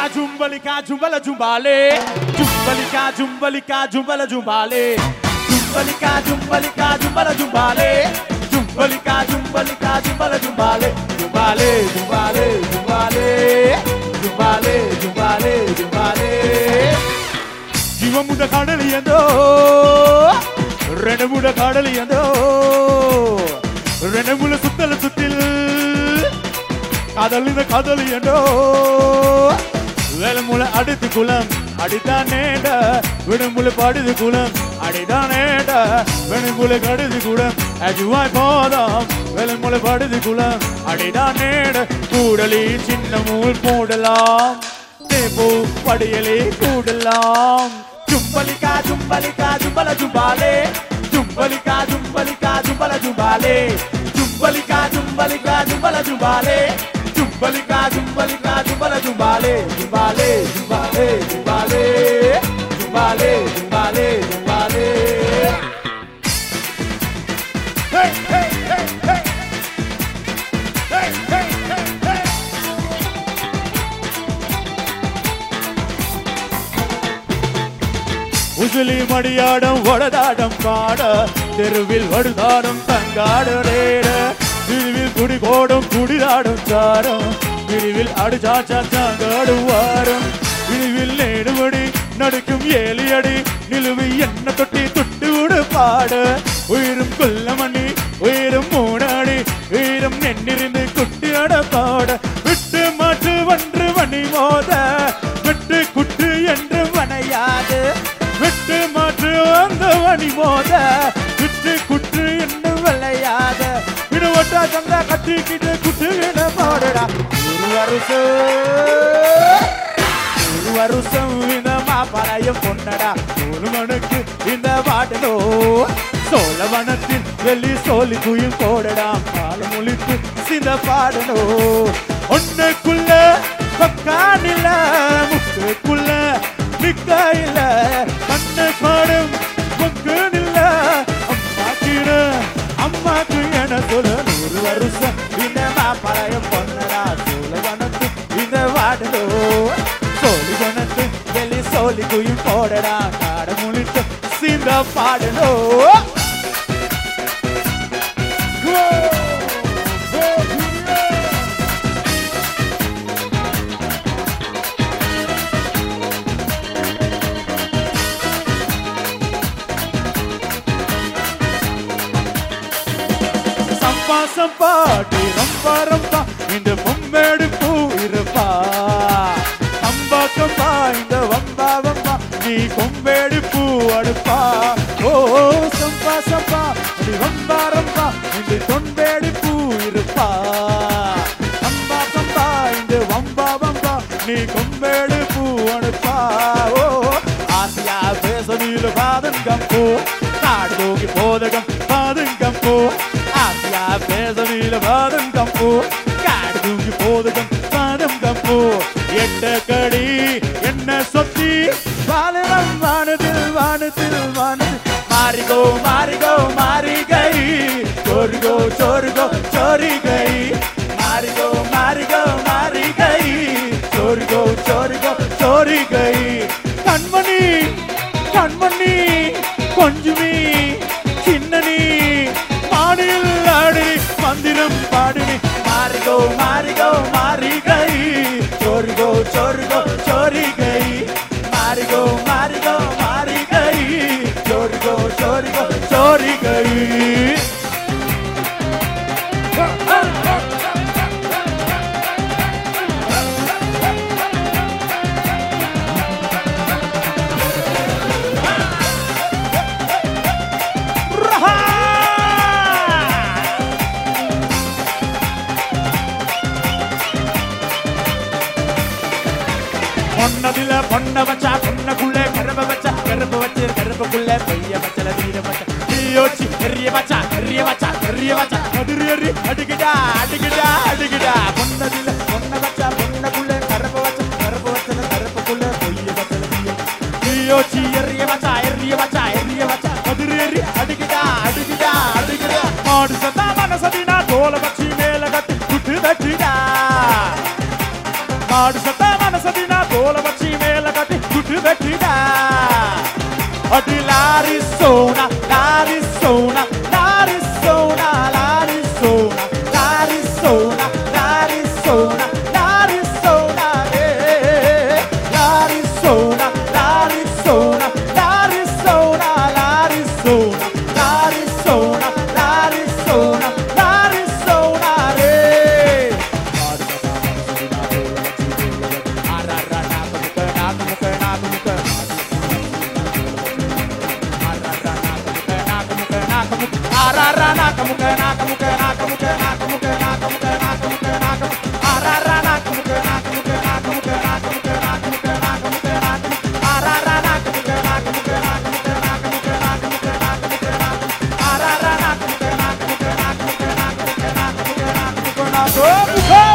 ஜும்பலிகா ஜும்பல ஜும்பாலே ஜும்பலிகா ஜும்பலிகா ஜும்பல ஜும்பாலே ஜும்பலிகா ஜும்பலிகா ஜும்பல ஜும்பாலே ஜும்பலிகா ஜும்பலிகா ஜும்பல ஜும்பாலே ஜும்பாலே ஜும்பாலே ஜும்பாலே ஜும்பாலே ஜும்பாலே ஜும்பாலே ஜீவமுட கடல் எந்தோ ரெனமுட கடல் எந்தோ ரெனமுல சுத்தல சுத்தில் காதலின காதலி என்றோ வேலமுல அடுத்து குலம் அடித்தானேட விடுமுல பாடுது குலம் அடிதானேட விடுமுல கடுது குலம் அஜுவாய் போதாம் வேலமுல பாடுது குலம் அடிதானேட கூடலி சின்ன மூல் போடலாம் தேபோ படியலே கூடலாம் ஜும்பலிகா ஜும்பலிகா ஜும்பல ஜும்பாலே ஜும்பலிகா ஜும்பலிகா ஜும்பல ஜும்பாலே ஜும்பலிகா ஜும்பலிகா ஜும்பல ஜும்பாலே ஜும்பலிகா ஜும்பலிகா ஜும்பல ஜும்பாலே ஜும்பாலே ஜும்பாலே ஜும்பாலே ஜும்பாலே ஜும்பாலே ஜும்பாலே Hey, hey, hey, hey. Hey, hey, hey, hey. உசுலி மடியாடம் வடதாடம் பாட தெருவில் வடுதாடம் தங்காடு ரேட பிரிவில் குடிகோடும் குடிதாடும் சாரம் பிரிவில் அடுச்சாச்சா தாங்காடு வாரம் பிரிவில் நேடுபடி நடுக்கும் ஏலியடி நிலுவி என்ன தொட்டி துட்டு விடு பாட உயிரும் கொல்லமணி உயிரும் மூடாடி உயிரும் நெண்ணிருந்து குட்டியாட பாட விட்டு மாற்று வன்று மணி மோத விட்டு குட்டு என்று வனையாது விட்டு மாற்று அந்த மணி மோத விட்டு குட்டு என்று விளையாத விடுவட்டா சந்தா கட்டிக்கிட்டு குட்டு விட பாடுடா ஒரு வருஷம் ஒரு வருஷம் இந்த மாப்பறையும் பொன்னடா ஒரு மனுக்கு இந்த பாட்டலோ சோழவனத்தில் வெள்ளி சோழி குயில் போடடா காலம் ஒழித்து சிந்த பாடலோ ஒன்னுக்குள்ள பக்கானில்ல முட்டுக்குள்ள நிக்க இல்ல கண்ணு பாடும் முக்கு நில்ல அம்மாக்கிட அம்மாக்கு என சொல்ல நூறு வருஷம் இந்த மாப்பறையும் பொன்னடா சோழவனத்து இந்த வாடலோ சோழி கொணத்து வெளி சோழி குயில் போடடா காட முழித்து சிந்த பாடலோ சம்பா சம்பாடி ரம்பா ரம்பா இந்த பொம்மேடு பூ இருப்பா சம்பா கம்பா இந்த வம்பா வம்பா நீ கொம்பேடு பூ அடுப்பா ஓ சம்பா சம்பா அடி வம்பா ரம்பா இந்த தொண்டேடு பூ இருப்பா சம்பா சம்பா இந்த வம்பா வம்பா நீ கொம்பேடு பூ அடுப்பா ஓ ஆசியா பேசனில் பாதங்கம் போ நாடு தூக்கி போதகம் பாதங்கம் போ ஆசியா பேசனில் பாதங்கம் போ காடு தூக்கி போதகம் பாதங்கம் போ எட்ட கடி என்ன சொத்தி பாலனம் வானத்தில் வானத்தில் வானத்தில் மாறிகோ மாறிகோ மாறி கை சொருகோ சொருகோ சொரி கை மாறிகோ மாறிகோ மாறி கை சொருகோ சொருகோ சொரி கை கண்மணி கண்மணி கொஞ்சுமி சின்னனி மாடியில் ஆடி மந்திரம் பாடினி மாறிகோ மாறிகோ மாறி கை சொருகோ சொருகோ சொரி கை மாறிகோ மாறிகோ மாறி கை சொருகோ சொருகோ சொரி கை பொன்னதில பொண்ண வச்சா பொண்ணக்குள்ள கரும்ப வச்சா கரும்பு வச்சு கரும்புக்குள்ள பொய்ய வச்சல வீர வச்சா தீயோச்சி எரிய வச்சா எரிய வச்சா எரிய வச்சா அதிரி எரி அடிக்கிட்டா அடிக்கிட்டா அடிக்கிட்டா பொன்னதில பொண்ண வச்சா பொண்ணக்குள்ள கரும்பு வச்சா கரும்பு வச்சல கரும்புக்குள்ள பொய்ய வச்சல வீர தீயோச்சி எரிய வச்சா எரிய வச்சா எரிய வச்சா அதிரி எரி அடிக்கிட்டா அடிக்கிட்டா அடிக்கிட்டா மாடு சத்தா மனசதினா தோல வச்சு மேல கட்டி குட்டு தட்டிடா ஆடு சத்த மனசதினா தோல வச்சு மேல கட்டி குட்டு வெட்டிடா அடி லாரி சோனா லாரி சோனா லாரி சோனா லாரி சோனா லாரி சோனா லாரி சோனா லாரி சோனா ஏ லாரி சோனா லாரி சோனா லாரி சோனா லாரி சோனா லாரி சோனா லாரி சோனா லாரி சோனா ரே Go, go!